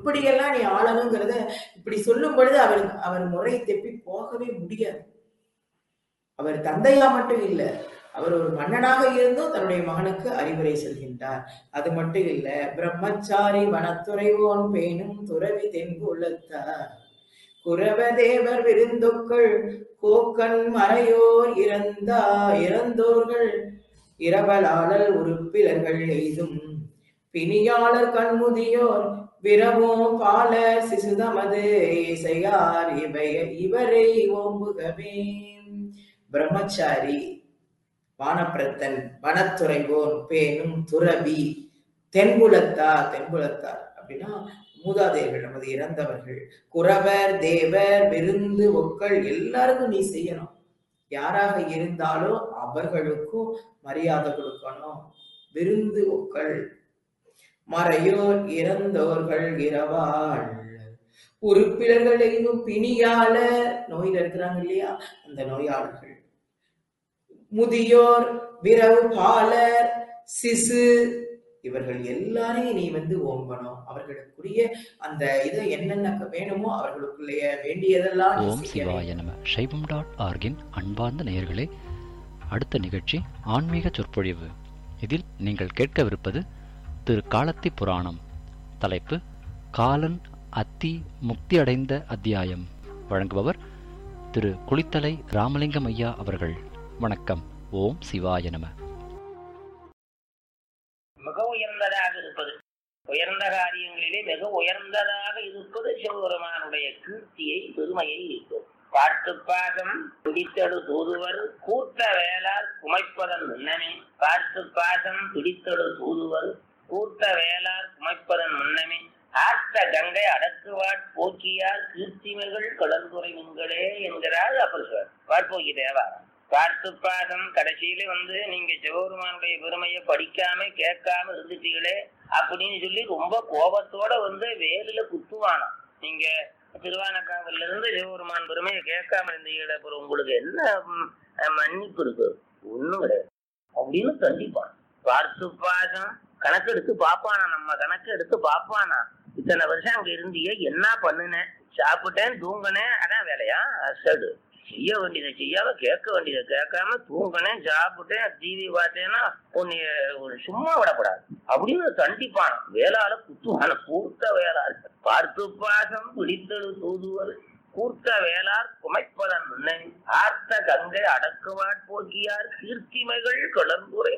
இப்படியெல்லாம் நீ ஆளணுங்கிறத இப்படி சொல்லும் பொழுது அவர் அவர் முறை தெப்பி போகவே முடியாது அவர் தந்தையா மட்டும் இல்ல அவர் ஒரு மன்னனாக இருந்தும் தன்னுடைய மகனுக்கு அறிவுரை சொல்கின்றார் அது மட்டும் இல்ல பிரம்மச்சாரி வனத்துறைவோன் பேணும் துறவி தென்புள்ளத்தார் குரவ தேவர் விருந்தொக்கள் கோக்கன் மறையோர் இறந்தா இறந்தோர்கள் இரவலாளல் உறுப்பிலர்கள் எய்தும் பிணியாளர் கண்முதியோர் விரவோ பால சிசுதமது இசையார் இவை இவரை ஓம்புகவே பிரம்மச்சாரி வானப்பிரத்தன் வனத்துறைவோன் பேணும் துறவி தென்புலத்தார் தென்புலத்தார் அப்படின்னா மூதாதையர்கள் நமது இறந்தவர்கள் குறவர் தேவர் விருந்து ஒக்கள் எல்லாருக்கும் நீ செய்யணும் யாராக இருந்தாலும் அவர்களுக்கும் மரியாதை கொடுக்கணும் விருந்து ஒக்கள் மறையோர் இறந்தோர்கள் இரவாள் உறுப்பினர்கள் எங்கும் பிணியால நோயில இருக்கிறாங்க இல்லையா அந்த நோயாளர்கள் முதியோர் விரவு பாலர் சிசு இவர்கள் எல்லாரையும் நீ வந்து ஓம்பணும் அவர்களுக்குரிய அந்த இதை என்னென்ன வேணுமோ அவர்களுக்குள்ளே வேண்டியதெல்லாம் நீ ஓம் செய்ய வேண்டும். சிவாய நம சைவம் டாட் ஆர்கின் அன்பார்ந்த நேயர்களே அடுத்த நிகழ்ச்சி ஆன்மீக சொற்பொழிவு இதில் நீங்கள் கேட்கவிருப்பது திரு காலத்தி புராணம் தலைப்பு காலன் அத்தி முக்தி அடைந்த அத்தியாயம் வழங்குபவர் திரு குளித்தலை ராமலிங்கம் ஐயா அவர்கள் வணக்கம் ஓம் சிவாய நம மிக உயர்ந்ததாக இருப்பது உயர்ந்த காரியங்களிலே மிக உயர்ந்ததாக இருப்பது சிவபெருமானுடைய கீர்த்தியை பெருமையை இருக்கும் பாட்டு பாதம் பிடித்தடு தூதுவர் கூட்ட வேளார் குமைப்பதன் முன்னமே பாட்டு பாதம் பிடித்தடு தூதுவர் கூட்ட வேளார் குமைப்பதன் முன்னமே ஆர்த்த கங்கை அடக்குவாட் போக்கியார் கீர்த்திமைகள் கடற்குறை நீங்களே என்கிறார் அப்பர் சார் வாட்போக்கி தேவா பார்த்து பாதம் கடைசியில வந்து நீங்க சிவபெருமானுடைய பெருமையை படிக்காம கேட்காம இருந்துட்டீங்களே அப்படின்னு சொல்லி ரொம்ப கோபத்தோட வந்து வேலுல குத்துவானாம் நீங்க திருவானக்காவில இருந்து சிவபெருமான் பெருமையை கேட்காம இருந்தீங்களே அப்புறம் உங்களுக்கு என்ன ம், அஹ், மன்னிப்பு இருக்கு ஒண்ணும் கிடையாது அப்படின்னு கண்டிப்பான் பார்த்து பாதம் கணக்கெடுத்து பாப்பானா நம்ம கணக்கு எடுத்து பாப்பானா இத்தனை வருஷம் அங்க இருந்தியே என்ன பண்ணுனேன் சாப்பிட்டேன் தூங்கினேன் அதான் வேலையா சடு செய்ய வேண்டியதை செய்யாம கேட்க வேண்டியதை கேட்காம தூங்கினேன் சாப்பிட்டேன் டிவி பார்த்தேன்னா உன்னை ஒரு சும்மா விடக்கூடாது அப்படின்னு கண்டிப்பான வேளால குத்துவான கூர்த்த வேளாள் பார்த்து பாசம் பிடித்தது தூதுவர் கூர்த்த வேளார் குமைப்பதன் முன்னை ஆர்த்த கங்கை அடக்குவாட் போக்கியார் கீர்த்திமைகள் கிளம்புரை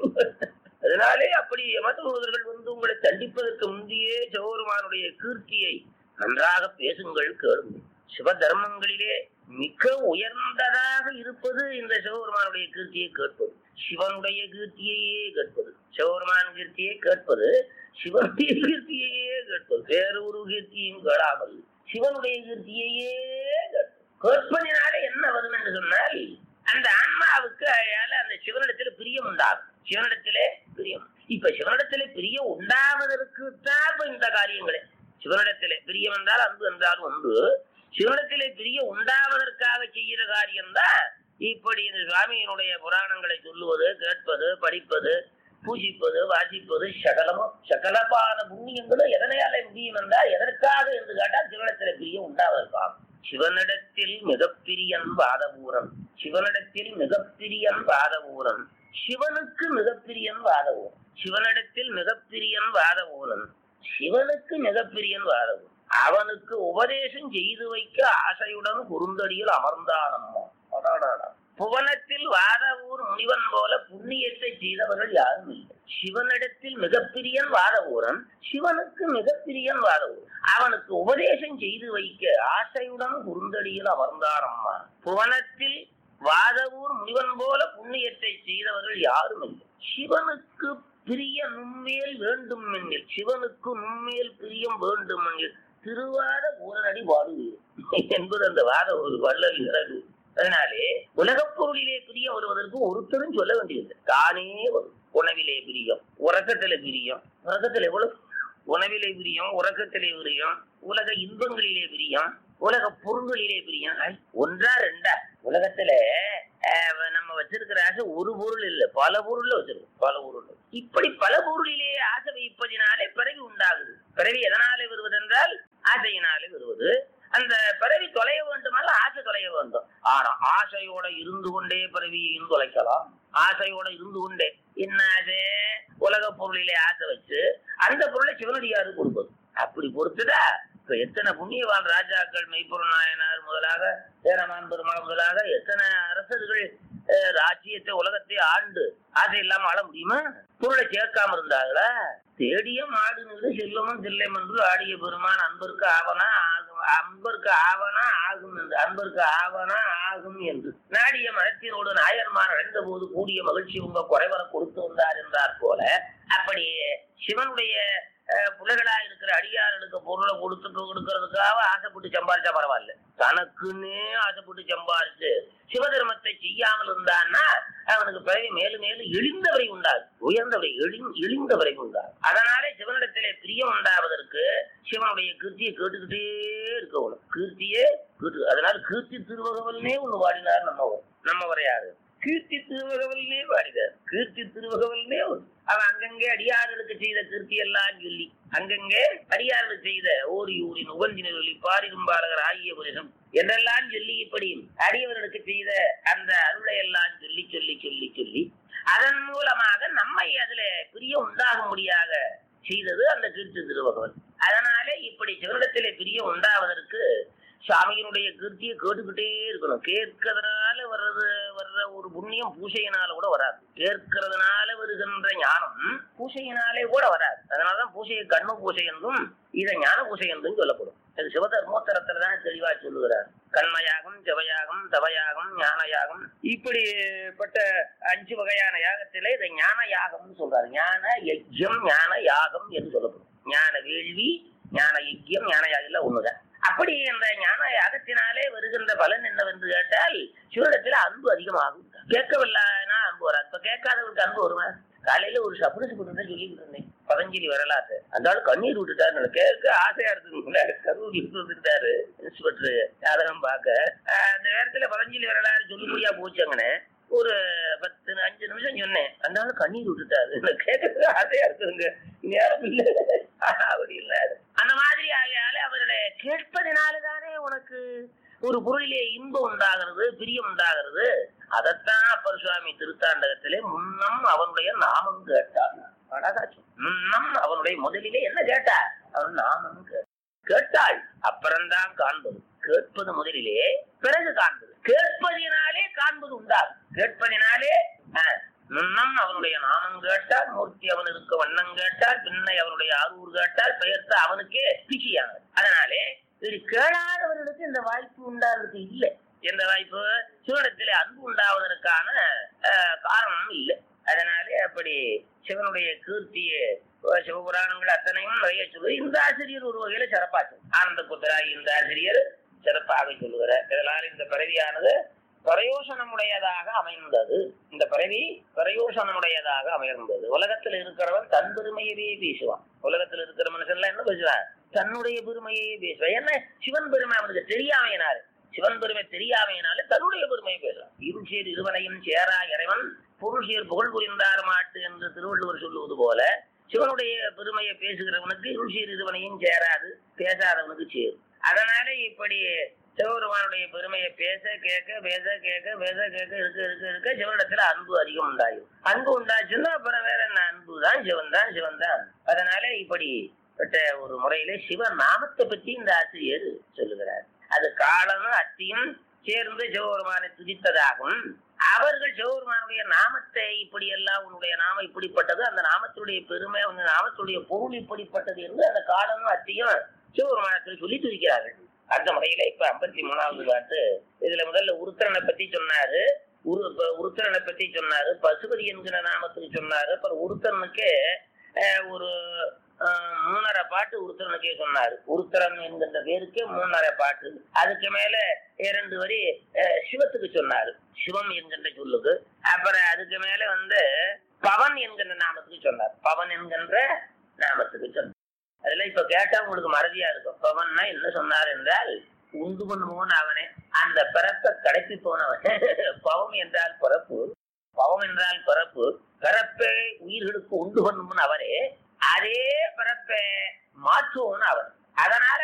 அதனாலே அப்படி யமதூதர்கள் வந்து உங்களை தண்டிப்பதற்கு முந்தையே சிவபெருமானுடைய கீர்த்தியை நன்றாக பேசுங்கள் கேளுங்கள் சிவ தர்மங்களிலே மிக உயர்ந்ததாக இருப்பது இந்த சிவபெருமானுடைய கீர்த்தியை கேட்பது சிவனுடைய கீர்த்தியையே கேட்பது சிவபெருமான் கீர்த்தியை கேட்பது சிவனுடைய கீர்த்தியையே கேட்பது வேறொரு கீர்த்தியும் கேளாமல் சிவனுடைய கீர்த்தியையே கேட்பது கேட்பதினாலே என்ன வரும் என்று சொன்னால் அந்த ஆன்மாவுக்கு அயால அந்த சிவனிடத்துல பிரியம் உண்டாகும் சிவனிடத்திலே பிரியம் இப்ப சிவனிடத்திலே பிரியம் உண்டாவதற்கு தான் இப்ப இந்த காரியங்களே சிவனிடத்திலே பிரியம் என்றால் அன்பு என்றால் ஒன்று சிவனிடத்திலே பிரியம் உண்டாவதற்காக செய்கிற காரியம்தான் இப்படி இந்த சுவாமியினுடைய புராணங்களை சொல்லுவது கேட்பது படிப்பது பூஜிப்பது வாசிப்பது சகலமும் சகலமான புண்ணியங்களும் எதனையால முடியும் என்றால் எதற்காக என்று கேட்டால் சிவனிடத்திலே பிரியம் உண்டாவதற்காகும் சிவனிடத்தில் மிகப்பிரியன் வாதபூரன் சிவனிடத்தில் மிகப்பிரியன் வாதபூரன் சிவனுக்கு மிகப்பிரியன் வாதபூரன் சிவனிடத்தில் மிகப்பிரியன் வாதபூரன் சிவனுக்கு மிகப்பிரியன் வாதபூரன் அவனுக்கு உபதேசம் செய்து வைக்க ஆசையுடன் குறுந்தடியில் அமர்ந்தானம்மா அடாடாடா. புவனத்தில் வாதவூர் முனிவன் போல புண்ணியத்தை செய்தவர்கள் யாரும் இல்லை சிவனிடத்தில் மிகப்பிரியன் வாதவூரன் சிவனுக்கு மிகப்பிரியன் வாதவூர் அவனுக்கு உபதேசம் செய்து வைக்க ஆசையுடன் குறுந்தடியில் அமர்ந்தானம்மா புவனத்தில் வாதவூர் முனிவன் போல புண்ணியத்தை செய்தவர்கள் யாரும் இல்லை சிவனுக்கு பிரிய நுண்மேல் வேண்டும் என்கில் சிவனுக்கு நுண்மேல் பிரியம் வேண்டும் என்கில் திருவாத ஊரனடி பாடுவீர் என்பது அந்த வாத ஒரு வள்ளல் இறகு அதனாலே உலகப் பொருளிலே பிரியம் வருவதற்கு ஒருத்தரும் சொல்ல வேண்டியது தானே வரும் உணவிலே பிரியம் உறக்கத்திலே பிரியம் உறக்கத்தில் எவ்வளவு உணவிலே பிரியம் உறக்கத்திலே பிரியம் உலக இன்பங்களிலே பிரியம் உலக பொருள்களிலே பிரியம் ஐ, ஒன்றா ரெண்டா உலகத்துல அஹ், நம்ம வச்சிருக்கிற ஆசை ஒரு பொருள் இல்ல பல பொருள்ல வச்சிருக்கோம் பல பொருள் இப்படி பல பொருளிலே ஆசை வைப்பதினாலே பிறவி உண்டாகுது பிறவி எதனாலே வருவதென்றால் ஆசையினாலே வருவது அந்த பிறவி தொலைய வேண்டுமானால் ஆசை தொலைய வேண்டும் ஆனா ஆசையோட இருந்து கொண்டே பிறவியையும் தொலைக்கலாம் ஆசையோட இருந்து கொண்டே என்ன ஆசை உலக பொருளிலே ஆசை வச்சு அந்த பொருளை சிவனடியாரு கொடுப்பது அப்படி பொறுத்துடா இப்ப எத்தனை புண்ணியவான் ராஜாக்கள் மெய்ப்பொருள் நாயனார் முதலாக சேரமான் பெருமாள் முதலாக எத்தனை அரசர்கள் அஹ், ராஜ்யத்தை உலகத்தை ஆண்டு ஆசை இல்லாம ஆள முடியுமா பொருளை சேர்க்காம இருந்தாங்களா தேடிய மாடுங்கிறது செல்வமும் தில்லம் என்று ஆடிய பெருமான் அன்பருக்கு ஆவனா ஆகும் அன்பருக்கு ஆவனா ஆகும் என்று அன்பருக்கு ஆவனா ஆகும் என்று நாடிய மனத்தினோடு நாயன்மார் அடைந்த போது கூடிய மகிழ்ச்சி உங்க குறைவர கொடுத்து வந்தார் என்றார் போல அப்படி சிவனுடைய அஹ், புலகளா இருக்கிற அடியார்களுக்கு பொருளை கொடுத்து கொடுக்கறதுக்காக ஆசைப்பட்டு சம்பாதிச்சா பரவாயில்ல தனக்குன்னே ஆசைப்பட்டு சம்பாதிச்சு சிவதர்மத்தை செய்யாமல் இருந்தான்னா அவனுக்கு பிறகு மேலும் மேலும் இழிந்தவரை உண்டாது உயர்ந்தவரை எழு- இழிந்தவரை உண்டாது அதனாலே சிவனிடத்திலே பிரியம் உண்டாவதற்கு சிவனுடைய கீர்த்தியை கேட்டுக்கிட்டே இருக்கணும் கீர்த்தியே கேட்டு அதனால கீர்த்தி திருவகவல்னே ஒண்ணு பாடினார் நம்ம நம்ம வரையாரு கீர்த்தி திருவகவல்னே பாடினார் கீர்த்தி திருவகவல்னே ஒண்ணு அவன் அங்கங்கே அடியார்களுக்கு செய்த கீர்த்தி எல்லாம் சொல்லி அங்கங்கே அடியார்களுக்கு செய்த ஓரி ஊரின் உகந்தினர் சொல்லி பாரிரும்பாளகர் ஆகிய புரிசம் என்றெல்லாம் சொல்லி இப்படி அடியவர்களுக்கு செய்த அந்த அருளை எல்லாம் சொல்லி சொல்லி சொல்லி சொல்லி அதன் மூலமாக நம்மை அதுல பிரிய உண்டாக முடியாக செய்தது அந்த கீர்த்தி திருவகவல் அதனாலே இப்படி சிவனிடத்திலே பிரிய உண்டாவதற்கு சாமியினுடைய கீர்த்தியை கேட்டுக்கிட்டே இருக்கணும் கேட்கறதுனால வர்றது வர்ற ஒரு புண்ணியம் பூசையினால கூட வராது கேட்கறதுனால வருகின்ற ஞானம் பூசையினாலே கூட வராது அதனாலதான் பூசையை கண்ம பூசை என்றும் இதை ஞான பூசை என்றும் சொல்லப்படும் அது சிவதர்மோத்தரத்துல தான் தெளிவா சொல்லுகிறார் கண்மயாகம் ஜவயாகம் தவயாகம் ஞான யாகம் இப்படிப்பட்ட அஞ்சு வகையான யாகத்திலே இதை ஞான யாகம்னு சொல்றாரு ஞான யஜ்யம் ஞான யாகம் என்று சொல்லப்படும் ஞான வேள்வி ஞான யஜ்யம் ஞான யாகம் எல்லாம் ஒண்ணுதான் அப்படி இந்த ஞான யாகத்தினாலே வருகின்ற பலன் என்னவென்று கேட்டால் சிவனிடத்துல அன்பு அதிகமாகும் கேட்கவில்லைன்னா அன்பு வராது இப்ப கேட்காதவருக்கு அன்பு வருமா காலையில ஒரு சப்புரசு போட்டு சொல்லிக்கிட்டு இருந்தேன் பதஞ்சலி வரலாற்று அந்த ஆள் கண்ணீர் விட்டுட்டாரு கேட்க ஆசையா இருக்குங்களா கரூர் வந்துட்டாரு இன்ஸ்பெக்டர் ஜாதகம் பார்க்க ஆஹ் அந்த நேரத்துல பதஞ்சலி வரலாறு சொல்லுபடியா போச்சாங்கன்னு ஒரு பத்து அஞ்சு நிமிஷம் சொன்னேன் அந்த ஆள் கண்ணீர் விட்டுட்டாரு எனக்கு கேட்கறதுக்கு ஆசையா இருக்குதுங்க நேரம் இல்லை அப்படி இல்ல அந்த மாதிரி ஆகையால அவர்களை கேட்பதினாலதானே உனக்கு ஒரு பொருளிலே இன்பம் உண்டாகிறது பிரியம் உண்டாகிறது அதைத்தான் அப்பர் சுவாமி திருத்தாண்டகத்திலே முன்னம் அவனுடைய நாமம் கேட்டார் அழகா சொல். முன்னம் அவனுடைய முதலிலே என்ன கேட்டார் அவன் நாமம் கேட்டார். கேட்டாள் அப்புறம்தான் காண்பது கேட்பது முதலிலே பிறகு காண்பது கேட்பதினாலே காண்பது உண்டாகும் கேட்பதினாலே ஆ, முன்னம் அவனுடைய நாமம் கேட்டால் மூர்த்தி அவன் இருக்க வண்ணம் கேட்டால் பின்னை அவனுடைய ஆரூர் கேட்டால் பெயர்த்து அவனுக்கே பிச்சியானது அதனாலே இது கேளாதவர்களுக்கு இந்த வாய்ப்பு உண்டாகிறதுக்கு இல்லை எந்த வாய்ப்பு சிவனிடத்திலே அன்பு உண்டாவதற்கான அஹ், காரணம் இல்லை அதனாலே அப்படி சிவனுடைய கீர்த்தியை அஹ், சிவபுராணங்கள் அத்தனையும் நிறைய சொல்லுவது இந்த ஆசிரியர் ஒரு வகையில சிறப்பா சொல்லு ஆனந்த புத்தராகி இந்த ஆசிரியர் சிறப்பாக சொல்லுகிறார் இதனால் இந்த பிறவியானது பிரயோசனமுடையதாக அமைந்தது இந்த பிறவி பிரயோசனமுடையதாக அமைந்தது உலகத்தில் இருக்கிறவன் தன் பெருமையவே பேசுவான் உலகத்தில் இருக்கிற மனுஷன்ல என்ன பேசுவான் தன்னுடைய பெருமையே பேசுவான் என்ன சிவன் பெருமை அவனுக்கு தெரியாமையினாரு சிவன் பெருமை தெரியாமையினாலே தன்னுடைய பெருமையை பேசுவான் இருள் சேர் இருவனையும் சேரா இறைவன் பொருள் சேர் புகழ் புரிந்தார் மாட்டு என்று திருவள்ளுவர் சொல்லுவது போல சிவனுடைய பெருமையை பேசுகிறவனுக்கு இருள் சேர் இருவனையும் சேராது பேசாதவனுக்கு சேரும் அதனால இப்படி சிவபெருமானுடைய பெருமையை பேச கேட்க பேச கேட்க பேச கேட்க இருக்க இருக்க இருக்க சிவனிடத்துல அன்பு அதிகம் உண்டாயும் அன்பு உண்டாச்சுன்னா அப்புறம் வேற என்ன அன்பு தான் சிவன் தான் சிவன் தான் அதனால இப்படி பட்ட ஒரு முறையிலே சிவ நாமத்தை பற்றி இந்த ஆசிரியர் சொல்லுகிறார் அது காலமும் அத்தியும் சேர்ந்து சிவபெருமானை துதித்ததாகும் அவர்கள் சிவபெருமானுடைய நாமத்தை இப்படி எல்லாம் உன்னுடைய நாமம் இப்படிப்பட்டது அந்த நாமத்துடைய பெருமை அந்த நாமத்துடைய பொருள் இப்படிப்பட்டது என்று அந்த காலமும் அத்தியும் சிவபெருமானத்தில் சொல்லி துதிக்கிறார்கள் அந்த முறையில இப்ப ஐம்பத்தி மூணாவது பாட்டு இதுல முதல்ல உருத்திரனை பத்தி சொன்னாரு உரு இப்ப உருத்திரனை பத்தி சொன்னாரு பசுபதி என்கிற நாமத்துக்கு சொன்னாரு அப்புறம் உருத்திரனுக்கு அஹ், ஒரு அஹ், மூணரை பாட்டு உருத்திரனுக்கே சொன்னாரு உருத்திரன் என்கின்ற பேருக்கே மூணரை பாட்டு அதுக்கு மேல இரண்டு வரி அஹ், சிவத்துக்கு சொன்னாரு சிவம் என்கின்ற சொல்லுக்கு அப்புறம் அதுக்கு மேல வந்து பவன் என்கின்ற நாமத்துக்கு சொன்னார் பவன் என்கின்ற நாமத்துக்கு சொன்னார் அதுல இப்ப கேட்டா உங்களுக்கு மறதியா இருக்கும் பவன்னா என்ன சொன்னார் என்றால் உண்டு பண்ணுவோன் அவனே அந்த பிறப்பை கடைப்பிப்பவன் பவம் என்றால் பிறப்பு பவம் என்றால் பிறப்பு பிறப்பை உயிர்களுக்கு உண்டு பண்ணுவன் அவரே அதே பிறப்பை மாற்றுவோன் அவன் அதனால அவனுக்கு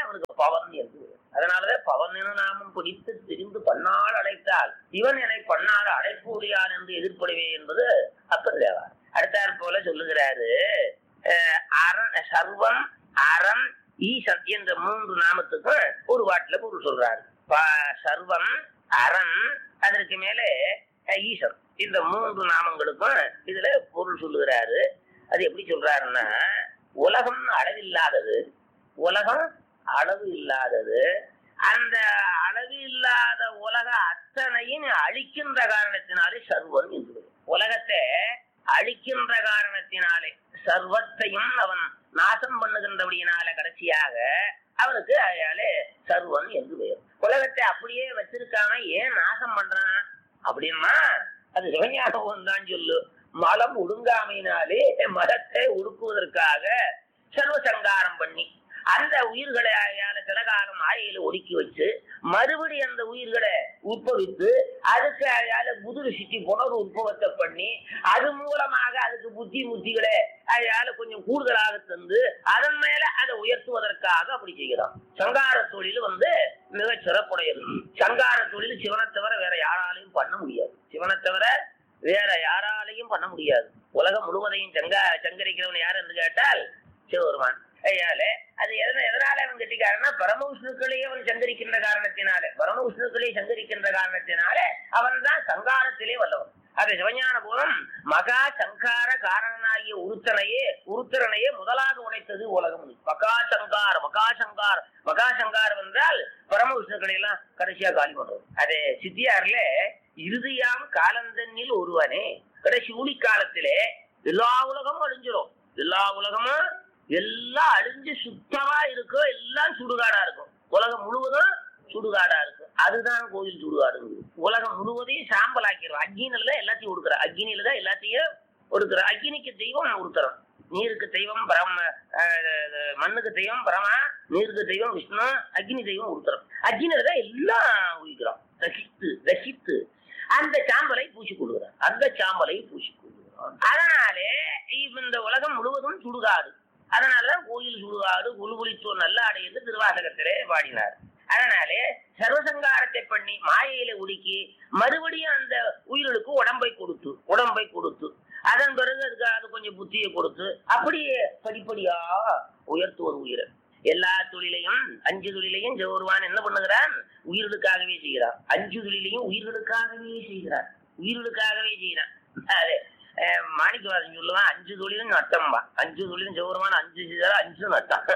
பவன் என்று அதனாலதான் பவன் என நாமம் பிடித்து திரிந்து பன்னாள் அழைத்தால் இவன் என்னை பன்னாள் அழைப்பு உடையான் என்று எதிர்ப்படுவே என்பது அப்பர் தேவார் அடுத்தாற் போல சொல்லுகிறாரு அஹ், அரண் சர்வம் அறம் ஈசன் என்ற மூன்று நாமத்துக்கும் ஒரு வாட்டில பொருள் சொல்றாரு ப- சர்வம் அறம் அதற்கு மேலே அஹ், ஈசன் இந்த மூன்று நாமங்களுக்கும் இதுல பொருள் சொல்லுகிறாரு அது எப்படி சொல்றாருன்னா உலகம் அளவில்லாதது உலகம் அளவு இல்லாதது அந்த அளவு இல்லாத உலக அத்தனையும் அழிக்கின்ற காரணத்தினாலே சர்வன் என்று உலகத்தை அழிக்கின்ற காரணத்தினாலே சர்வத்தையும் அவன் நாசம் பண்ணுகின்றபடியினால கடைசியாக அவனுக்கு அயாலே சர்வன் என்று பெயர் உலகத்தை அப்படியே வச்சிருக்காம ஏன் நாசம் பண்றான் அப்படின்னா அது சிவஞாபகம் தான் சொல்லு மலம் ஒடுங்காமையினாலே மரத்தை ஒடுக்குவதற்காக சர்வசங்காரம் பண்ணி அந்த உயிர்களை ஆயால சில காலம் ஆயில ஒடுக்கி வச்சு மறுபடி அந்த உயிர்களை உற்பவித்து அதுக்கு அயால புது சிட்டி புனர் உற்பவத்தை பண்ணி அது மூலமாக அதுக்கு புத்தி முத்திகளை அயால கொஞ்சம் கூடுதலாக தந்து அதன் மேல அதை உயர்த்துவதற்காக அப்படி செய்கிறோம் சங்கார தொழில் வந்து மிக சிறப்புடையது சங்கார தொழில் சிவனை தவிர வேற யாராலையும் பண்ண முடியாது சிவனை தவிர வேற யாராலையும் பண்ண முடியாது உலகம் முழுவதையும் சங்கா சங்கரிக்கிறவன் யார் என்று கேட்டால் சிவபெருமான் ஐயால அது எதன எதனால அவன் கெட்டிக்காரன்னா பரம விஷ்ணுக்களையே அவன் சங்கரிக்கின்ற காரணத்தினாலே பரம விஷ்ணுக்களை சங்கரிக்கின்ற காரணத்தினாலே அவன் தான் சங்காரத்திலே வல்லவன் அது சிவஞான போதும் மகா சங்கார காரணனாகிய உருத்தனையே உருத்திரனையே முதலாக உடைத்தது உலகம் மகா சங்கார் மகா சங்கார் மகா சங்காரம் என்றால் பரம விஷ்ணுக்களை எல்லாம் கடைசியா காலி பண்றது அது சித்தியார்ல இறுதியாம் காலந்தன்னில் ஒருவனே கடைசி ஊழி காலத்திலே எல்லா உலகமும் அழிஞ்சிரும் எல்லா உலகமும் எல்லாம் அழிஞ்சு சுத்தமா இருக்கும் எல்லாம் சுடுகாடா இருக்கும் உலகம் முழுவதும் சுடுகாடா இருக்கும் அதுதான் கோயில் சுடுகாடுங்க உலகம் முழுவதையும் சாம்பல் ஆக்கிடும் அக்னியில தான் எல்லாத்தையும் ஒடுக்குற அக்னியில தான் எல்லாத்தையும் ஒடுக்குற அக்னிக்கு தெய்வம் ஒருத்தரம் நீருக்கு தெய்வம் பிரம்ம அஹ், மண்ணுக்கு தெய்வம் பிரமா நீருக்கு தெய்வம் விஷ்ணு அக்னி தெய்வம் ஒருத்தரம் அக்னியில தான் எல்லாம் உயிக்கிறோம் ரசித்து ரசித்து அந்த சாம்பலை பூசி கொள்கிறார் அந்த சாம்பலை பூசி கொள்கிறார் அதனாலே இப்ப இந்த உலகம் முழுவதும் சுடுகாடு அதனாலதான் கோயில் சுடுகாடு குலுகுலித்தோர் நல்லாடை என்று திருவாசகத்திலே பாடினார் அதனாலே சர்வசங்காரத்தை பண்ணி மாயையில உடுக்கி மறுபடியும் அந்த உயிர்களுக்கு உடம்பை கொடுத்து உடம்பை கொடுத்து அதன் பிறகு அதுக்கு அது கொஞ்சம் புத்தியை கொடுத்து அப்படியே படிப்படியா உயர்த்துவது உயிரை எல்லா தொழிலையும் அஞ்சு தொழிலையும் ஜோருவான் என்ன பண்ணுகிறான் உயிர்களுக்காகவே செய்கிறான் அஞ்சு தொழிலையும் உயிர்களுக்காகவே செய்கிறான் உயிர்களுக்காகவே செய்கிறான் அது அஹ், மாணிக்கவாசன் சொல்லுவான் அஞ்சு தொழிலும் நட்டம்பா அஞ்சு தொழிலும் ஜோருவான் அஞ்சு செய்தாலும் அஞ்சு நட்டம்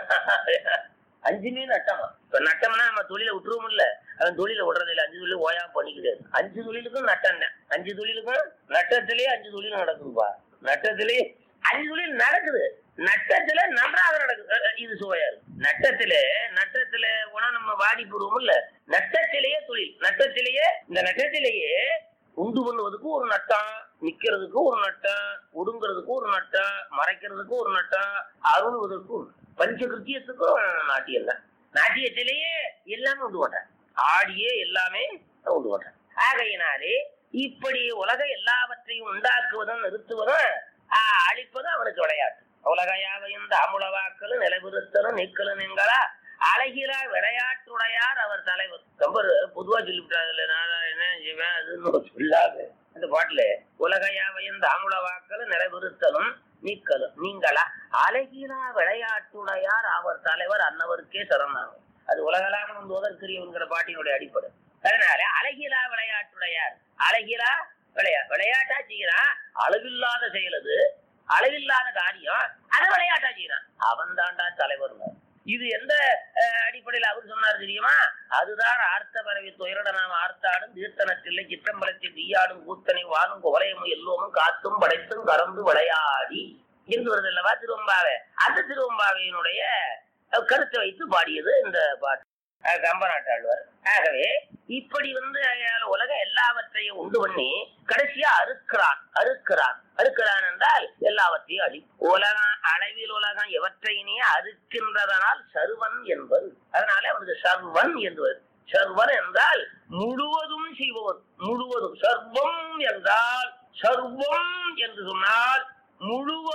அஞ்சுமே நட்டமா இப்ப நட்டம்னா நம்ம தொழிலை விட்டுருவோம் இல்ல அவன் தொழிலை விடுறது இல்ல அஞ்சு தொழில் ஓயா பண்ணிக்கிறாரு அஞ்சு தொழிலுக்கும் நட்டம் தான் அஞ்சு தொழிலுக்கும் நட்டத்திலேயே அஞ்சு தொழில் நடக்குதுப்பா நட்டத்திலே அஞ்சு தொழில் நடக்குது நட்டத்துல நன்றாக நடக்குது அஹ், அஹ், இது சுவையா இருக்கு நட்டத்துல நட்டத்துல போனா நம்ம வாடி போடுவோம் இல்ல நட்டத்திலேயே தொழில் நட்டத்திலேயே இந்த நட்டத்திலேயே உண்டு பண்ணுவதுக்கு ஒரு நட்டம் நிக்கிறதுக்கு ஒரு நட்டம் ஒடுங்கிறதுக்கு ஒரு நட்டம் மறைக்கிறதுக்கு ஒரு நட்டம் அருள்வதற்கு ஒரு பஞ்சகிருத்தியத்துக்கும் நாட்டியம் தான் நாட்டியத்திலேயே எல்லாமே உண்டு மாட்டேன் ஆடியே எல்லாமே உண்டு மாட்டேன் ஆகையினாலே இப்படி உலக எல்லாவற்றையும் உண்டாக்குவதும் நிறுத்துவதும் ஆஹ், அழிப்பதும் அவனுக்கு விளையாட்டு உலகையாவையும் தாமுளவாக்கலும் நிலைபெறுத்தலும் நீக்கலும் நீங்களா அழகிலா விளையாட்டுடையார் அவர் தலைவர் கம்பர் பொதுவா சொல்லிவிட்டாரு நாராயணன் சிவன் அதுன்னு சொல்லாது அந்த பாட்டுல உலகையாவையும் தாமுளவாக்கலும் நிலைபெறுத்தலும் நீக்கலும் நீங்களா அழகிலா விளையாட்டுடையார் அவர் தலைவர் அன்னவருக்கே சரணாகும் அது உலகளாமன் தோதற்கரியவங்கிற பாட்டினுடைய அடிப்படை அதனால அழகிலா விளையாட்டுடையார் அழகிலா விளையா விளையாட்டா செய்யறான் அளவில்லாத செயல் அது அளவில்லாத காரியம் அதை விளையாட்டா செய்யறான் அவன் தாண்டா தலைவர் இது எந்த அஹ், அடிப்படையில் அவர் சொன்னார் தெரியுமா அதுதான் ஆர்த்த பரவி துயரட நாம் ஆர்த்தாடும் தீர்த்தனத்தில்லை சிற்றம்பலத்தில் தீயாடும் கூத்தனை வாழும் குவலையமும் எல்லோமும் காத்தும் படைத்தும் கறந்து விளையாடி என்று வருது அல்லவா திருவம்பாவை அந்த திருவம்பாவையினுடைய அஹ், கருத்தை வைத்து பாடியது இந்த பாட்டு அஹ், கம்பநாட்டாழ்வார் ஆகவே இப்படி வந்து அஹ், உலக எல்லாவற்றையும் உண்டு பண்ணி கடைசியா அறுக்கிறான் அறுக்கிறான் அறுக்கிறான் என்றால் எல்லாவற்றையும் அழி உலகம் அளவில் உலகம் எவற்றையினே அறுக்கின்றதனால் சர்வன் என்பது அதனால அவனுக்கு சர்வன் என்பது சர்வன் என்றால் முழுவதும் செய்பவன் முழுவதும் சர்வம் என்றால் சர்வம் என்று சொன்னால்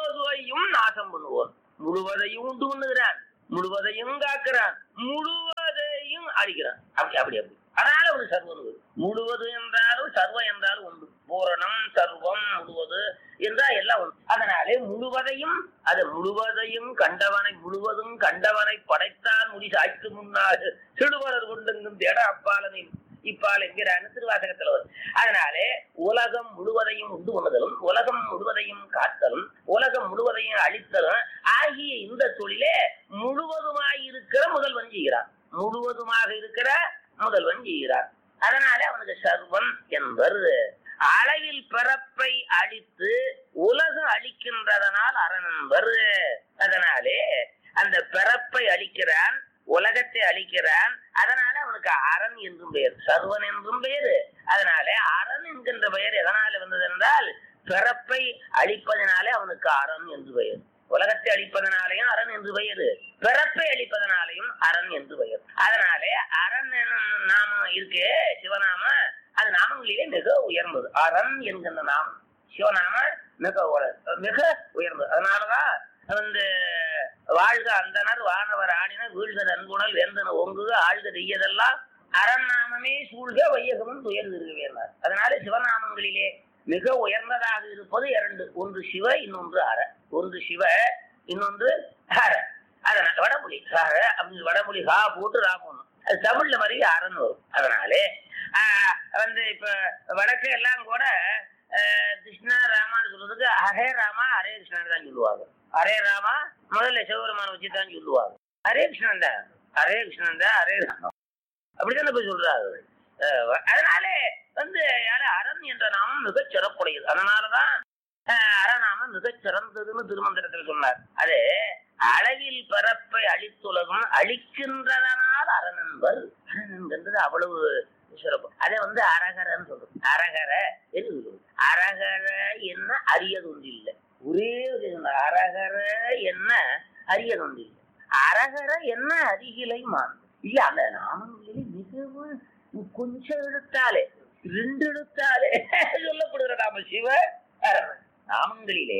முழுவதையும் நாசம் பண்ணுவான் முழுவதையும் உண்டு பண்ணுகிறான் முழுவதையும் காக்கிறான் முழுவதையும் அழிக்கிறான் அப்படி அப்படி அப்படி அதனால ஒரு சர்வம் முழுவது என்றாலும் சர்வம் என்றாலும் உண்டு பூரணம் சர்வம் முழுவது என்றால் எல்லாம் உண்டு அதனாலே முழுவதையும் அது முழுவதையும் கண்டவனை முழுவதும் கண்டவனை படைத்தான் முடி சாய்த்து முன்னாள் சிடுவரர் கொண்டெங்கும் தேட அப்பாலனின் இப்பால் என்கிறான்னு திருவாசகத்துல வரும் அதனாலே உலகம் முழுவதையும் உண்டு பண்ணுதலும் உலகம் முழுவதையும் காத்தலும் உலகம் முழுவதையும் அழித்தலும் ஆகிய இந்த தொழிலே முழுவதுமாய் இருக்கிற முதல்வன் செய்கிறான் முழுவதுமாக இருக்கிற முதல்வன் செய்கிறான் அதனாலே அவனுக்கு சர்வன் என்பர் அளவில் பிறப்பை அழித்து உலகம் அழிக்கின்றதனால் அரண் என்பர் அதனாலே அந்த பிறப்பை அழிக்கிறான் உலகத்தை அழிக்கிறான் அதனால அவனுக்கு அரண் என்றும் பெயர் சர்வன் என்றும் பெயர் அதனால அரண் என்கின்ற பெயர் எதனால வந்தது என்றால் பிறப்பை அழிப்பதனாலே அவனுக்கு அரண் என்று பெயர் உலகத்தை அழிப்பதனாலையும் அரண் என்று பெயர் பிறப்பை அழிப்பதனாலையும் அரண் என்று பெயர் அதனாலே அரண் என்னும் நாமம் இருக்கே சிவநாம அது நாமங்களிலே மிக உயர்ந்தது அரண் என்கின்ற நாமம் சிவநாம மிக உயர்- மிக உயர்ந்தது அதனாலதான் வந்து வாழ்க அந்தனர் வானவர் ஆடினர் வீழ்க நன்குணல் வேந்தன ஓங்குக ஆழ்க தெய்யதெல்லாம் அரண்நாமமே சூழ்க வையகமும் துயர்ந்திருக்கவேனார் அதனால சிவநாமங்களிலே மிக உயர்ந்ததாக இருப்பது இரண்டு ஒன்று சிவ இன்னொன்று அற ஒன்று சிவ இன்னொன்று அற அதனால வடமொழி அற அப்படின்னு வடமொழி ஹா போட்டு ரா போடணும் அது தமிழ்ல மாதிரி அறன்னு வரும் அதனாலே ஆஹ், வந்து இப்ப வடக்கு எல்லாம் கூட ஆஹ், கிருஷ்ணா ராமான்னு சொல்றதுக்கு ஹரே ராமா ஹரே கிருஷ்ணன் தான் சொல்லுவாங்க ஹரே ராமா முதல்ல சிவபெருமான வச்சு தான் சொல்லுவாங்க ஹரே கிருஷ்ணன் தான் ஹரே கிருஷ்ணன் தான் ஹரே ராமா அப்படித்தானே போய் சொல்றாரு அஹ் அதனாலே வந்து யாரு அரண் என்ற நாமம் மிகச் சிறப்புடையது அதனாலதான் அஹ், அறநாமம் மிகச் சிறந்ததுன்னு திருமந்திரத்தில் சொன்னார் அது அளவில் பரப்பை அழித்துலகம் அழிக்கின்றதனால் அரண் என்பர் அரண் என்கின்றது அவ்வளவு சிறப்பு அதை வந்து அரகரன்னு சொல்றோம் அரகர என்று சொல்லுவோம் அரகர என்ன அரியது ஒன்று இல்லை ஒரே ஒரு இது, அரகர என்ன அரியது ஒன்று இல்லை அரகர என்ன அருகிலை மான் இல்ல அந்த நாமங்களிலே மிகவும் கொஞ்சம் எழுத்தாலே ரெண்டு எழுத்தாலே சொல்லப்படுகிற நாம சிவ அரவன். நாமங்களிலே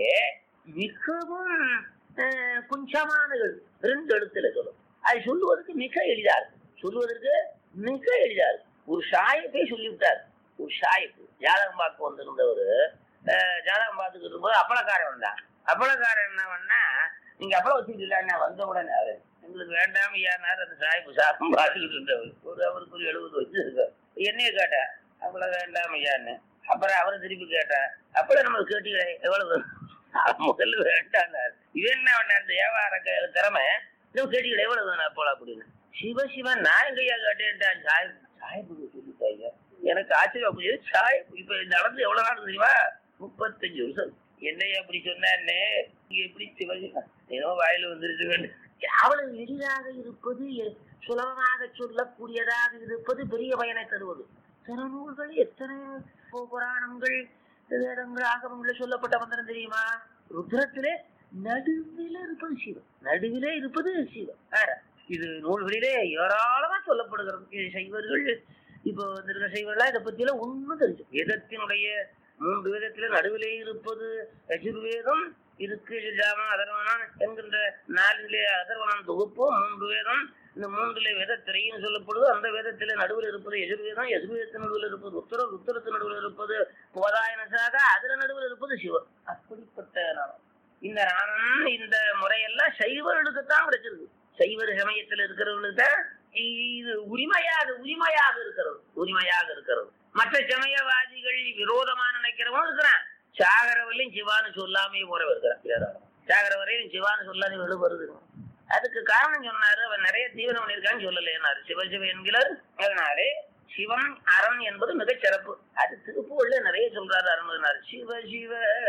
மிகவும் அஹ், கொஞ்சமான எழுத்து ரெண்டு எழுத்துல சொல்லும் அது சொல்லுவதற்கு மிக எளிதா இருக்கு சொல்லுவதற்கு மிக எளிதா இருக்கு ஒரு சாயப்பே சொல்லிவிட்டார் ஒரு சாயப்பு ஜாதகம் பார்க்க வந்திருந்தவர் ஜாதகம் பார்த்துக்கிட்டு இருக்கும்போது அப்பளக்காரன் வந்தான் அப்பளக்காரன் என்ன பண்ணா நீங்க அப்பளம் வச்சுக்கிட்டு என்ன வந்த உடனே அவரு எங்களுக்கு வேண்டாம் ஏன்னார் அந்த சாய்ப்பு சாப்பிடும் பார்த்துக்கிட்டு இருந்தவர் ஒரு அவருக்கு ஒரு எழுபது வயசு இருக்கு என்னைய கேட்டேன் அவ்வளவு வேண்டாம் ஐயான்னு அப்புறம் அவரை திருப்பி கேட்டேன் அப்புறம் நம்ம கேட்டீங்களே எவ்வளவு முதல்ல வேண்டாம் இது என்ன பண்ண அந்த வியாபார க- திறமை இன்னும் கேட்டீங்களே எவ்வளவு வேணும் அப்போல அப்படின்னு சிவ சிவன் நான் எங்கய்யா கேட்டேன்ட்டான் சாய் சாயப்புக்கு சொல்லிட்டாங்க எனக்கு ஆச்சரியம் புரியுது சாய் இப்ப நடந்து எவ்வளவு நாள் தெரியுமா முப்பத்தஞ்சு வருஷம் என்னையா அப்படி சொன்னே எப்படி சிவசிவன் ஏதோ வாயில வந்துருச்சு அவ்வளவு எளிதாக இருப்பது எ- சுலபமாக சொல்லக்கூடியதாக இருப்பது பெரிய பயனை தருவது சில நூல்கள் எத்தனை பு- புராணங்கள் வேதங்கள் ஆகமங்கள் சொல்லப்பட்ட மந்திரம் தெரியுமா ருத்ரத்திலே நடுவிலே இருப்பது சிவன் நடுவிலே இருப்பது சிவன் வேற இது நூல்களிலே ஏராளமா சொல்லப்படுகிறது இது சைவர்கள் இப்போ வந்திருக்க சைவர்களா இதை பத்தியெல்லாம் ஒண்ணும் தெரிஞ்சு வேதத்தினுடைய மூன்று வேதத்திலே நடுவிலே இருப்பது யஜுர்வேதம் இருக்கு ஜாமம் அதர்வனம் என்கின்ற நாலிலே அதர்வனம் தொகுப்பு மூன்று வேதம் இந்த மூன்றிலே வேதத்திரையும் சொல்லப்படுது அந்த வேதத்திலே நடுவில் இருப்பது எதிர்வேதம் எதிர்வேதத்தின் நடுவில் இருப்பது உத்தரம் உத்தரத்தின் நடுவில் இருப்பது போதாயன சாக அதுல நடுவில் இருப்பது சிவன் அப்படிப்பட்ட நாமம் இந்த நாமம் இந்த முறையெல்லாம் சைவர்களுக்குத்தான் கிடைச்சிருக்கு சைவர் சமயத்தில் இருக்கிறவர்களுக்கு தான் இது உரிமையாக உரிமையாக இருக்கிறது உரிமையாக இருக்கிறது மற்ற சமயவாதிகள் விரோதமா நினைக்கிறவங்க இருக்கிறான் சாகரவரையும் சிவான்னு சொல்லாமே போறவ இருக்கிறான் சாகர வரையிலும் சிவான்னு சொல்லாத விடுபடுது அதுக்கு காரணம் சொன்னாரு அவன் நிறைய தீவிரம் பண்ணியிருக்கான்னு சொல்லலைன்னாரு சிவசிவ என்கிறார் அதனாலே சிவம் அரண் என்பது மிகச் சிறப்பு அது திருப்பூர்ல நிறைய சொல்றாரு அருணார் சிவ சிவ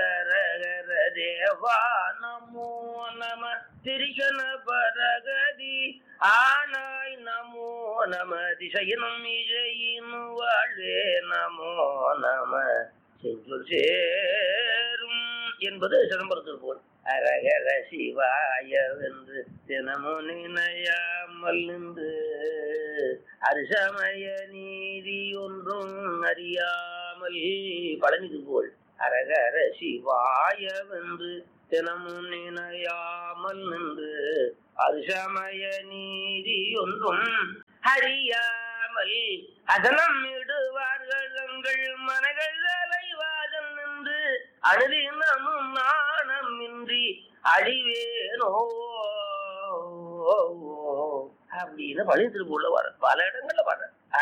ரகர தேவா நமோ நம திரிசன பரகதி ஆனாய் நமோ நம திசையினும் இசையினும் வாழ்வே நமோ நம செஞ்சொல் சேரும் என்பது சிதம்பரத்தில் போல் அரகர சிவாய என்று தினமும் நினையாமல் நின்று அரிசமய நீதி ஒன்றும் அறியாமல் பழனிக்கு போல் அரகர சிவாய வென்று தினமும் நினையாமல் நின்று அரிசமய நீதி ஒன்றும் அறியாமல் அகலம் இடுவார்கள் தங்கள் மனகள் அலைவாதல் நின்று அனுதினமும் நாணம் இன்றி அழிவேனோ அப்படின்னு பழைய திருப்பூர்ல வர பல இடங்கள்ல வர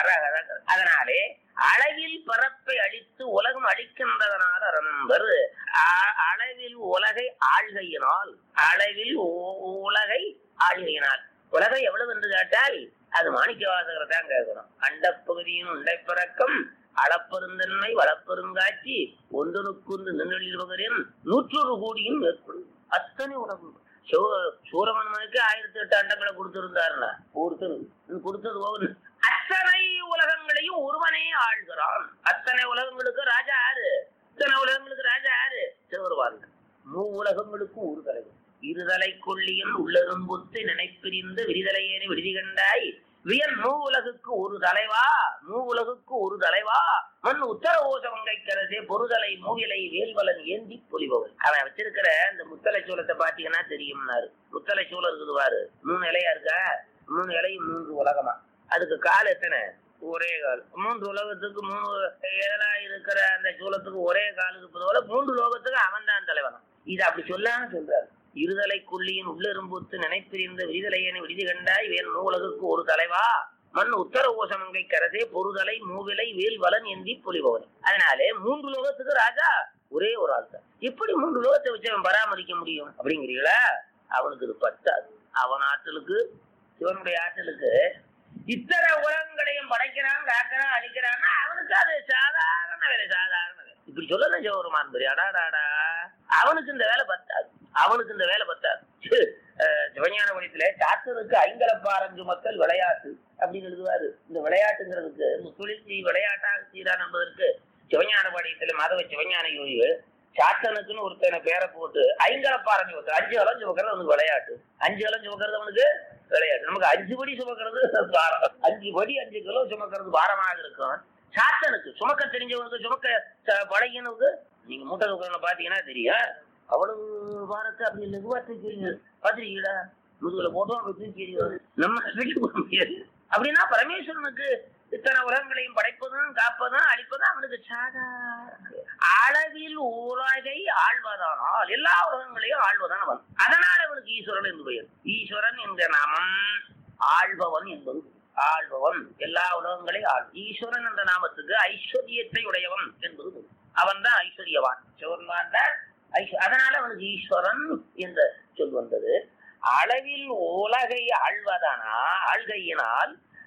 அதனாலே அளவில் பரப்பை அழித்து உலகம் அழிக்கின்றதனால் அறநம்பர் அ- அளவில் உலகை ஆள்கையினால் அளவில் உ- உலகை ஆள்கையினால் உலகம் எவ்வளவு என்று கேட்டால் அது மாணிக்க வாசகரை தான் கேட்கணும் அண்டப்பகுதியின் உண்டைப்பிறக்கம் அளப்பெருந்தன்மை வளப்பெருங்காட்சி ஒன்றனுக்குண்டு நின்றொழில் பகரின் நூற்றொரு கோடியும் மேற்கொள்ளும் அத்தனை உலகம் சூ- சூரமன்மனுக்கு ஆயிரத்தி எட்டு அண்டங்களை கொடுத்திருந்தாருன்னா ஒருத்தர் இது கொடுத்தது ஒவ்வொரு அத்தனை உலகங்களையும் ஒருவனே ஆள்கிறான் அத்தனை உலகங்களுக்கு ராஜா யாரு இத்தனை உலகங்களுக்கு ராஜா யாரு சிவருவாங்க மூ உலகங்களுக்கும் ஒரு தலைவர் இருதலை கொள்ளியன் உள்ளரும்புத்து நினைப்பிரிந்து விரிதலையேனி விடுதி கண்டாய் வியன் மூ உலகுக்கு ஒரு தலைவா மூ உலகுக்கு ஒரு தலைவா மண் உத்தர ஓசவங்கை கரசே பொருதலை மூவிலை வேல்வலன் ஏந்தி பொலிபவன் அவன் வச்சிருக்கிற இந்த முத்தலை சூலத்தை பாத்தீங்கன்னா தெரியும்னாரு முத்தலை சூலம் இருக்குது பாரு மூணு இலையா இருக்கா மூணு இலையும் மூன்று உலகமா அதுக்கு கால் எத்தனை ஒரே கால் மூன்று உலகத்துக்கு மூணு இதழா இருக்கிற அந்த சூலத்துக்கு ஒரே காலுக்கு போல மூன்று லோகத்துக்கு அவன் தான் தலைவன் இது அப்படி சொல்லாம சொல்றாரு இருதலை கொல்லியின் உள்ளெரும்புத்து நினைப்பிரிந்த விரிதலையனை விடுதி கண்டாய் வேறு நூலகுக்கு ஒரு தலைவா மண் உத்தர ஓசமங்கை கரசே பொருதலை மூவிலை வேல் வலன் ஏந்தி பொலிபவன் அதனாலே மூன்று லோகத்துக்கு ராஜா ஒரே ஒரு ஆள் தான் எப்படி மூன்று லோகத்தை வச்சு அவன் பராமரிக்க முடியும் அப்படிங்கிறீங்களா அவனுக்கு இது பத்தாது அவன் ஆற்றலுக்கு சிவனுடைய ஆற்றலுக்கு இத்தனை உலகங்களையும் படைக்கிறான் காக்கிறான் அழிக்கிறான்னா அவனுக்கு அது சாதாரண வேலை சாதாரண வேலை இப்படி சொல்லணும் ஜோருமான் பெரிய அடாடாடா அவனுக்கு இந்த வேலை பத்தாது அவனுக்கு இந்த வேலை பத்தாது அஹ் சிவஞான வழித்துல சாத்தனுக்கு ஐங்கலப்பாரஞ்சு மக்கள் விளையாட்டு அப்படின்னு எழுதுவாரு இந்த விளையாட்டுங்கிறதுக்கு முத்துளிச்சி விளையாட்டாக சீரான் என்பதற்கு சிவஞான பாடியத்துல மாதவ சிவஞான யோகிகள் சாத்தனுக்குன்னு ஒருத்தனை பேரை போட்டு ஐங்கலப்பாரஞ்சு மக்கள் அஞ்சு அலம் சுமக்கிறது அவனுக்கு விளையாட்டு அஞ்சு அலம் சுமக்கிறது அவனுக்கு விளையாட்டு நமக்கு அஞ்சு படி சுமக்கிறது பாரம் அஞ்சு படி அஞ்சு கிலோ சுமக்கிறது பாரமாக இருக்கும் சாத்தனுக்கு சுமக்க தெரிஞ்சவனுக்கு சுமக்க ச- பழகினவுக்கு நீங்க மூட்டை தூக்கிறவனை பாத்தீங்கன்னா தெரியும் அவ்வளவு பாரத்தை அப்படி லெகுவா தூக்கிறீங்க பாத்திருக்கீங்களா முதுகுல போட்டோம் அப்படி தூக்கி எறிவது. நம்ம தூக்கி போட முடியாது அப்படின்னா பரமேஸ்வரனுக்கு இத்தனை உலகங்களையும் படைப்பதும் காப்பதும் அழிப்பதும் அவனுக்கு சாதாரண அளவில் உலகை ஆழ்வதானால் எல்லா உலகங்களையும் ஆழ்வதான் அவன் அதனால அவனுக்கு ஈஸ்வரன் என்று பெயர் ஈஸ்வரன் என்ற நாமம் ஆள்பவன் என்பது ஆள்பவன் எல்லா உலகங்களையும் ஆள் ஈஸ்வரன் என்ற நாமத்துக்கு ஐஸ்வர்யத்தை உடையவன் என்பது பொருள். அவன் தான் ஐஸ்வர்யவான் சிவன் தான் ஐஸ்வ- அதனால அவனுக்கு ஈஸ்வரன் என்ற சொல் வந்தது அளவில் உலகை ஆழ்வதானா ஆள்கையினால்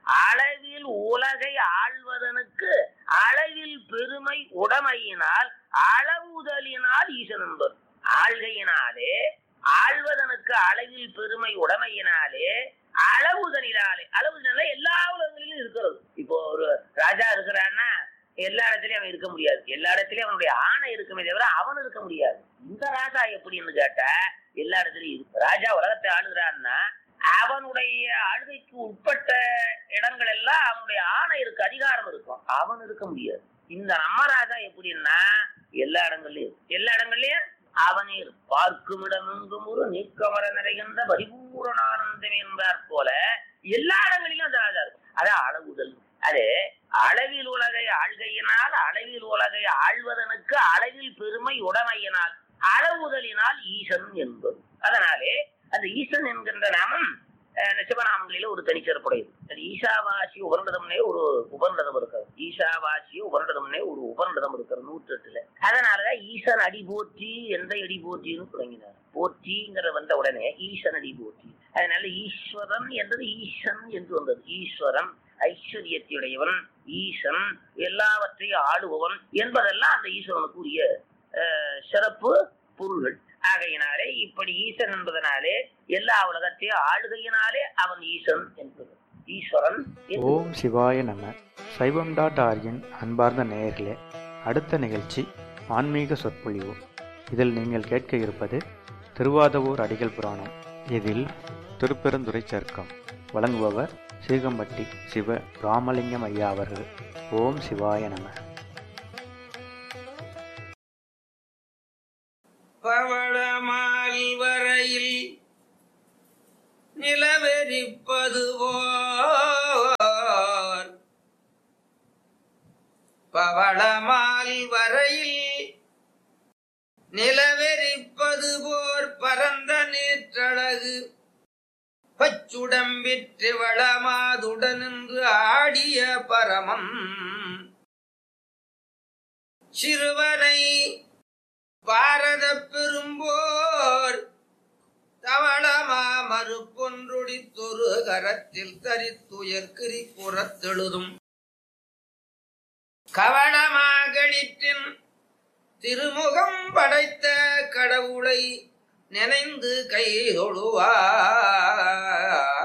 அளவில் உலகை ஆள்வதனுக்கு அளவில் பெருமை உடைமையினால் அளவுதலினால் ஈசன் என்பர் ஆள்கையினாலே ஆள்வதனுக்கு அளவில் பெருமை உடைமையினாலே அளவுதலினாலே அளவுதலினாலே எல்லா உலகங்களிலும் இருக்கிறது இப்போ ஒரு ராஜா இருக்கிறான்னா எல்லா இடத்துலயும் அவன் இருக்க முடியாது எல்லா இடத்துலயும் அவனுடைய ஆணை இருக்குமே தவிர அவன் இருக்க முடியாது இந்த ராஜா எப்படின்னு கேட்டா எல்லா இடத்துலயும் இருக்கு ராஜா உலகத்தை ஆளுகிறான்னா அவனுடைய ஆளுகைக்கு உட்பட்ட இடங்கள் எல்லாம் அவனுடைய ஆணை இருக்கு அதிகாரம் இருக்கும் அவன் இருக்க முடியாது இந்த நம்ம ராஜா எப்படின்னா எல்லா இடங்கள்லயும் இருக்கு. எல்லா இடங்கள்லயும் அவனே இருக்கு. பார்க்கும் இடமெங்கும் ஒரு நீக்கமர நிறைகின்ற பரிபூரண ஆனந்தம் என்பார் போல எல்லா இடங்களிலும் அந்த ராஜா இருக்கும் அதான் அளவுதல் அது அளவில் உலகை ஆள்கையினால் அளவில் உலகை ஆள்வதனுக்கு அளவில் பெருமை உடைமையினால் அளவுதலினால் ஈசன் என்பது அதனாலே அந்த ஈசன் என்கின்ற நாமம் அஹ், சிவநாமங்களில ஒரு தனிச்சிறப்புடையது அது ஈசாவாசி உபரிடதம்னே ஒரு உபரிடதம் இருக்கிறது ஈசாவாசி உபரிடதம்னே ஒரு உபரிடதம் இருக்கிறது நூற்றி எட்டுல அதனாலதான் ஈசன் அடி போற்றி எந்த அடி போற்றின்னு தொடங்கினார் போற்றிங்கிற வந்த உடனே ஈசன் அடி போற்றி அதனால ஈஸ்வரன் என்றது ஈசன் என்று வந்தது ஈஸ்வரன் ஐஸ்வர்யத்தையுடையவன் ஈசன் எல்லாவற்றையும் ஆளுபவன் என்பதெல்லாம் அந்த ஈஸ்வரனுக்கு உரிய அஹ், சிறப்பு பொருள்கள் ஆகையினாலே இப்படி ஈசன் என்பதனாலே எல்லா உலகத்தையும் ஆளுகையினாலே அவன் ஈசன் என்பது ஈஸ்வரன் என்று ஓம் சிவாய நம சைவம் டாட் ஆர்கின் அன்பார்ந்த நேயர்களே அடுத்த நிகழ்ச்சி ஆன்மீக சொற்பொழிவு இதில் நீங்கள் கேட்க இருப்பது திருவாதவூர் அடிகள் புராணம் இதில் திருப்பெருந்துறை சர்க்கம் வழங்குபவர் சீகம்பட்டி சிவ ராமலிங்கம் ஐயா அவர்கள் ஓம் சிவாய நம பவளமால் வரையில் நிலவெறிப்பது போ பவளமால் வரையில் நிலவெறிப்பது போர் பரந்த நேற்றழகு பச்சுடம்பிற்று வளமாதுடனின்று ஆடிய பரமம் சிறுவனை பாரத பெரும்போர் தவளமா மறுப்பொன்றொடித்தொரு கரத்தில் தரித்துயர்கிரி புறத்தெழுதும் கவளமாகளிற்றின் திருமுகம் படைத்த கடவுளை நினைந்து கை தொழுவார்